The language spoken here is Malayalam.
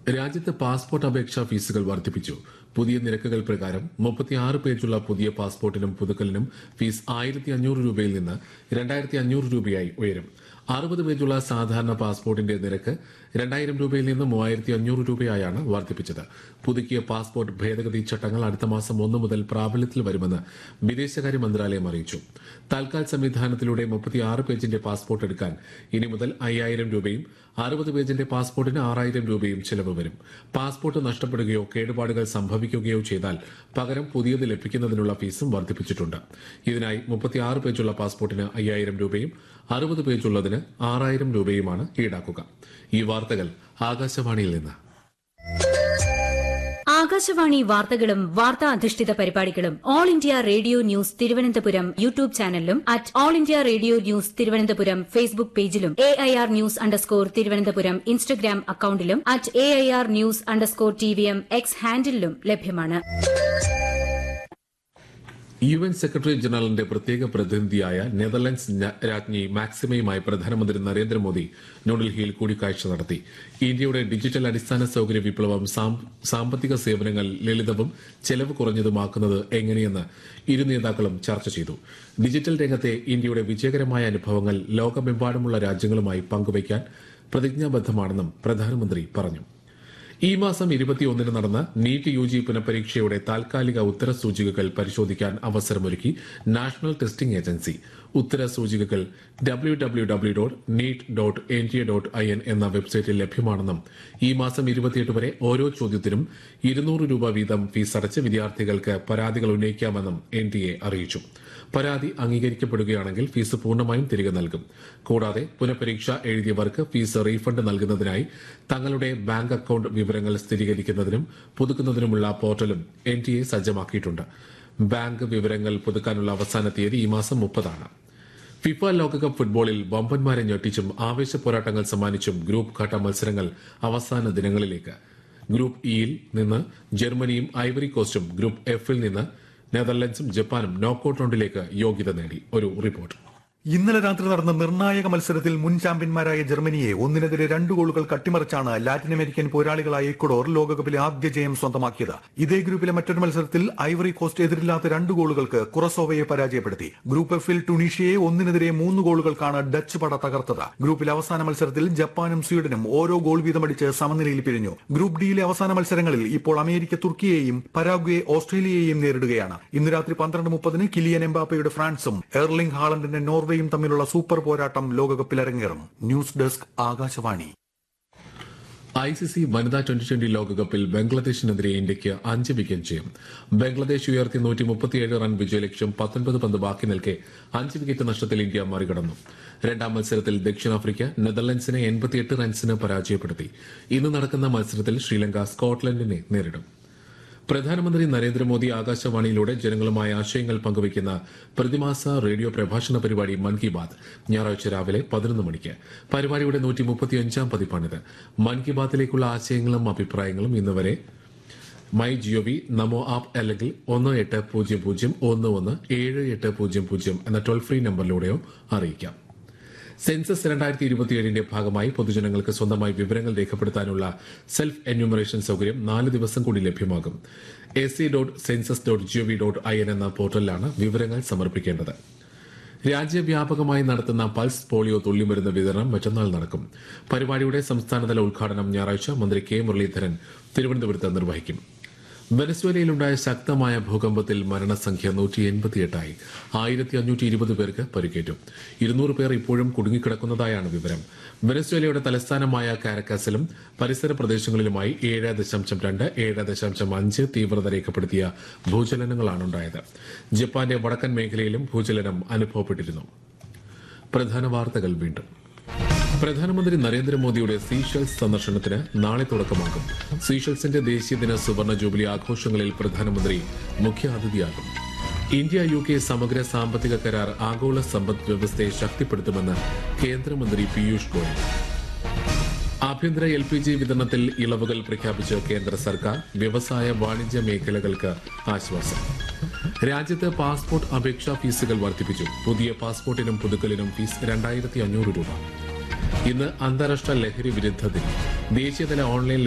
രാജ്യത്ത് പാസ്പോർട്ട് അപേക്ഷാ ഫീസുകൾ വർദ്ധിപ്പിച്ചു പുതിയ നിരക്കുകൾ പ്രകാരം മുപ്പത്തിയാറ് പേജുള്ള പുതിയ പാസ്പോർട്ടിനും പുതുക്കലിനും ഫീസ് ആയിരത്തി അഞ്ഞൂറ് രൂപയിൽ നിന്ന് രണ്ടായിരത്തി അഞ്ഞൂറ് രൂപയായി ഉയരും അറുപത് പേജുള്ള സാധാരണ പാസ്പോർട്ടിന്റെ നിരക്ക് രണ്ടായിരം രൂപയിൽ നിന്ന് മൂവായിരത്തി അഞ്ഞൂറ് രൂപയായാണ് വർദ്ധിപ്പിച്ചത് പുതുക്കിയ പാസ്പോർട്ട് ഭേദഗതി ചട്ടങ്ങൾ അടുത്ത മാസം ഒന്ന് മുതൽ പ്രാബല്യത്തിൽ വരുമെന്ന് വിദേശകാര്യ മന്ത്രാലയം അറിയിച്ചു താൽക്കാൽ സംവിധാനത്തിലൂടെ മുപ്പത്തിയാറ് പേജിന്റെ പാസ്പോർട്ട് എടുക്കാൻ ഇനി മുതൽ അയ്യായിരം രൂപയും അറുപത് പേജിന്റെ പാസ്പോർട്ടിന് ആറായിരം രൂപയും ചെലവ് വരും പാസ്പോർട്ട് നഷ്ടപ്പെടുകയോ കേടുപാടുകൾ സംഭവിക്കുകയോ ചെയ്താൽ പകരം പുതിയത് ലഭിക്കുന്നതിനുള്ള ഫീസും വർദ്ധിപ്പിച്ചിട്ടുണ്ട് ഇതിനായി മുപ്പത്തിയാറ് പേജുള്ള പാസ്പോർട്ടിന് അയ്യായിരം രൂപയും അറുപത് പേജുള്ളതിന് ആറായിരം രൂപയുമാണ് ഈടാക്കുക ഈ വാർത്തകൾ ആകാശവാണിയിൽ നിന്ന് ആകാശവാണി വാർത്തകളും വാർത്താ അധിഷ്ഠിത പരിപാടികളും all India radio news Thiruvananthapuram YouTube ചാനലിലും at all India radio news Thiruvananthapuram Facebook പേജിലും A I R news underscore Thiruvananthapuram Instagram അക്കൌണ്ടിലും at A I R news underscore T V M X ഹാൻഡിലും ലഭ്യമാണ് യു എൻ സെക്രട്ടറി ജനറലിന്റെ പ്രത്യേക പ്രതിനിധിയായ നെതർലൻഡ്സ് ഞ- രാജ്ഞി മാക്സിമയുമായി പ്രധാനമന്ത്രി നരേന്ദ്രമോദി ന്യൂഡൽഹിയിൽ കൂടിക്കാഴ്ച നടത്തി ഇന്ത്യയുടെ ഡിജിറ്റൽ അടിസ്ഥാന സൌകര്യ വിപ്ലവം സാം- സാമ്പത്തിക സേവനങ്ങൾ ലളിതവും ചെലവ് കുറഞ്ഞതുമാക്കുന്നത് എങ്ങനെയെന്ന് ഇരു നേതാക്കളും ചർച്ച ചെയ്തു ഡിജിറ്റൽ രംഗത്തെ ഇന്ത്യയുടെ വിജയകരമായ അനുഭവങ്ങൾ ലോകമെമ്പാടുമുള്ള രാജ്യങ്ങളുമായി പങ്കുവയ്ക്കാൻ പ്രതിജ്ഞാബദ്ധമാണെന്നും പ്രധാനമന്ത്രി പറഞ്ഞു ഈ മാസം ഇരുപത്തിയൊന്നിന് നടന്ന നീറ്റ് യു ജി പുനഃപരീക്ഷയുടെ താൽക്കാലിക ഉത്തര സൂചികകൾ പരിശോധിക്കാൻ അവസരമൊരുക്കി നാഷണൽ ടെസ്റ്റിംഗ് ഏജൻസി ഉത്തര സൂചികകൾ W W W dot NEET dot N T A dot I N എന്ന വെബ്സൈറ്റിൽ ലഭ്യമാണെന്നും ഈ മാസം ഇരുപത്തിയെട്ട് വരെ ഓരോ ചോദ്യത്തിനും ഇരുന്നൂറ് രൂപ വീതം ഫീസ് അടച്ച് വിദ്യാർത്ഥികൾക്ക് പരാതികൾ ഉന്നയിക്കാമെന്നും എൻ ടി എ അറിയിച്ചു പരാതി അംഗീകരിക്കപ്പെടുകയാണെങ്കിൽ ഫീസ് പൂർണ്ണമായും തിരികെ നൽകും കൂടാതെ പുനഃപരീക്ഷ എഴുതിയവർക്ക് ഫീസ് റീഫണ്ട് നൽകുന്നതിനായി തങ്ങളുടെ ബാങ്ക് അക്കൌണ്ട് വിവരങ്ങൾ സ്ഥിരീകരിക്കുന്നതിനും പുതുക്കുന്നതിനുമുള്ള പോർട്ടലും എൻ ടി എ സജ്ജമാക്കിയിട്ടുണ്ട് ബാങ്ക് വിവരങ്ങൾ പുതുക്കാനുള്ള അവസാന തീയതി ഈ മാസം മുപ്പതാണ് ഫിഫ ലോകകപ്പ് ഫുട്ബോളിൽ വമ്പന്മാരെ ഞെട്ടിച്ചും ആവേശ പോരാട്ടങ്ങൾ സമ്മാനിച്ചും ഗ്രൂപ്പ് ഘട്ട മത്സരങ്ങൾ അവസാന ദിനങ്ങളിലേക്ക് ഗ്രൂപ്പ് ഇയിൽ നിന്ന് ജർമ്മനിയും ഐവറി കോസ്റ്റും ഗ്രൂപ്പ് എഫിൽ നിന്ന് നെതർലൻഡ്സും ജപ്പാനും നോക്കൌട്ട് റൗണ്ടിലേക്ക് യോഗ്യത നേടി ഒരു റിപ്പോർട്ട് ഇന്നലെ രാത്രി നടന്ന നിർണായക മത്സരത്തിൽ മുൻ ചാമ്പ്യന്മാരായ ജർമ്മനിയെ ഒന്നിനെതിരെ രണ്ട് ഗോളുകൾ കട്ടിമറിച്ചാണ് ലാറ്റിൻ അമേരിക്കൻ പോരാളികളായ ഇക്വഡോർ ലോകകപ്പിലെ ആദ്യ ജയം സ്വന്തമാക്കിയത് ഇതേ ഗ്രൂപ്പിലെ മറ്റൊരു മത്സരത്തിൽ ഐവറി കോസ്റ്റ് എതിരില്ലാത്ത രണ്ട് ഗോളുകൾക്ക് കുറസോവയെ പരാജയപ്പെടുത്തി ഗ്രൂപ്പ് എഫിൽ ടുണീഷ്യയെ ഒന്നിനെതിരെ മൂന്ന് ഗോളുകൾക്കാണ് ഡച്ച് പട തകർത്തത് ഗ്രൂപ്പിലെ അവസാന മത്സരത്തിൽ ജപ്പാനും സ്വീഡനും ഓരോ ഗോൾ വീതമടിച്ച് സമനിലയിൽ പിരിഞ്ഞു ഗ്രൂപ്പ് ഡിയിലെ അവസാന മത്സരങ്ങളിൽ ഇപ്പോൾ അമേരിക്ക തുർക്കിയെയും പരാഗ്വെ ഓസ്ട്രേലിയയെയും നേരിടുകയാണ് ഇന്ന് രാത്രി പന്ത്രണ്ട് മുപ്പതിന് കിലിയൻ എംബാപ്പയുടെ ഫ്രാൻസും എർലിംഗ് ഹാളണ്ടിന്റെ നോർവേയും തമ്മിലുള്ള സൂപ്പർ പോരാട്ടം ലോകകപ്പിൽ അരങ്ങേറും news desk Akashvani I C C വനിതാ ട്വന്റി ട്വന്റി ലോകകപ്പിൽ ബംഗ്ലാദേശിനെതിരെ ഇന്ത്യയ്ക്ക് അഞ്ച് വിക്കറ്റ് ജയം ബംഗ്ലാദേശ് ഉയർത്തി നൂറ്റി മുപ്പത്തിയേഴ് റൺ വിജയലക്ഷ്യം പത്തൊൻപത് പന്ത് ബാക്കി നിൽക്കെ അഞ്ച് വിക്കറ്റ് നഷ്ടത്തിൽ ഇന്ത്യ മറികടന്നു രണ്ടാം മത്സരത്തിൽ ദക്ഷിണാഫ്രിക്ക നെതർലൻഡ്സിനെ എൺപത്തിയെട്ട് റൺസിന് പരാജയപ്പെടുത്തി ഇന്ന് നടക്കുന്ന മത്സരത്തിൽ ശ്രീലങ്ക സ്കോട്ട്ലൻഡിനെ നേരിടും പ്രധാനമന്ത്രി നരേന്ദ്രമോദി ആകാശവാണിയിലൂടെ ജനങ്ങളുമായി ആശയങ്ങൾ പങ്കുവയ്ക്കുന്ന പ്രതിമാസ റേഡിയോ പ്രഭാഷണ പരിപാടി മൻ കി ബാത് ഞായറാഴ്ച രാവിലെ പതിനൊന്ന് മണിക്ക് പരിപാടിയുടെ നൂറ്റി മുപ്പത്തിയഞ്ചാം പതിപ്പാണിത് മൻ കി ബാത്തിലേക്കുള്ള ആശയങ്ങളും അഭിപ്രായങ്ങളും ഇന്ന് വരെ മൈ ജിഒവി നമോ ആപ്പ് അല്ലെങ്കിൽ ഒന്ന് എട്ട് പൂജ്യം പൂജ്യം ഒന്ന് ഒന്ന് ഏഴ് എട്ട് പൂജ്യം പൂജ്യം എന്ന ടോൾ ഫ്രീ നമ്പറിലൂടെയോ അറിയിക്കാം സെൻസസ് രണ്ടായിരത്തി ഇരുപത്തിയേഴിന്റെ ഭാഗമായി പൊതുജനങ്ങൾക്ക് സ്വന്തമായി വിവരങ്ങൾ രേഖപ്പെടുത്താനുള്ള സെൽഫ് എന്യൂമറേഷൻ സൌകര്യം നാല് ദിവസം കൂടി ലഭ്യമാകും A C dot census dot GOV dot I N എന്ന പോർട്ടലിലാണ് വിവരങ്ങൾ സമർപ്പിക്കേണ്ടത് രാജ്യവ്യാപകമായി നടത്തുന്ന പൾസ് പോളിയോ തുള്ളിമരുന്ന് വിതരണം മറ്റന്നാൾ നടക്കും പരിപാടിയുടെ സംസ്ഥാനതല ഉദ്ഘാടനം ഞായറാഴ്ച മന്ത്രി കെ മുരളീധരൻ തിരുവനന്തപുരത്ത് നിർവഹിക്കും വെനസ്വേലയിലുണ്ടായ ശക്തമായ ഭൂകമ്പത്തിൽ മരണസംഖ്യ നൂറ്റി എൺപത്തിയെട്ടായി ആയിരത്തി അഞ്ഞൂറ്റി ഇരുപത് പേർക്ക് പരിക്കേറ്റു ഇരുന്നൂറ് പേർ ഇപ്പോഴും കുടുങ്ങിക്കിടക്കുന്നതായാണ് വിവരം വെനസ്വേലയുടെ തലസ്ഥാനമായ കാരക്കാസിലും പരിസര പ്രദേശങ്ങളിലുമായി ഏഴ് ദശാംശം രണ്ട് ഏഴ് ദശാംശം അഞ്ച് തീവ്രത രേഖപ്പെടുത്തിയ ഭൂചലനങ്ങളാണുണ്ടായത് ജപ്പാന്റെ വടക്കൻ മേഖലയിലും ഭൂചലനം അനുഭവപ്പെട്ടിരുന്നു പ്രധാന വാർത്തകൾ വീണ്ടും പ്രധാനമന്ത്രി നരേന്ദ്രമോദിയുടെ സീഷെൽസ് സന്ദർശനത്തിന് നാളെ തുടക്കമാകും സീഷെൽസിന്റെ ദേശീയദിന സുവർണ ജൂബിലി ആഘോഷങ്ങളിൽ പ്രധാനമന്ത്രി മുഖ്യാതിഥിയാകും ഇന്ത്യ യു കെ സമഗ്ര സാമ്പത്തിക കരാർ ആഗോള സമ്പദ് വ്യവസ്ഥയെ ശക്തിപ്പെടുത്തുമെന്ന് കേന്ദ്രമന്ത്രി പീയൂഷ് ഗോയൽ ആഭ്യന്തര എൽ പി ജി വിതരണത്തിൽ ഇളവുകൾ പ്രഖ്യാപിച്ച് കേന്ദ്ര സർക്കാർ വ്യവസായ വാണിജ്യ മേഖലകൾക്ക് ആശ്വാസം രാജ്യത്ത് പാസ്പോർട്ട് അപേക്ഷാ ഫീസുകൾ വർദ്ധിപ്പിച്ചു പുതിയ പാസ്പോർട്ടിനും പുതുക്കലിനും ഫീസ് രണ്ടായിരത്തി അഞ്ഞൂറ് രൂപ ഇന്ന് അന്താരാഷ്ട്ര ലഹരി വിരുദ്ധ ദിനം ദേശീയതല ഓൺലൈൻ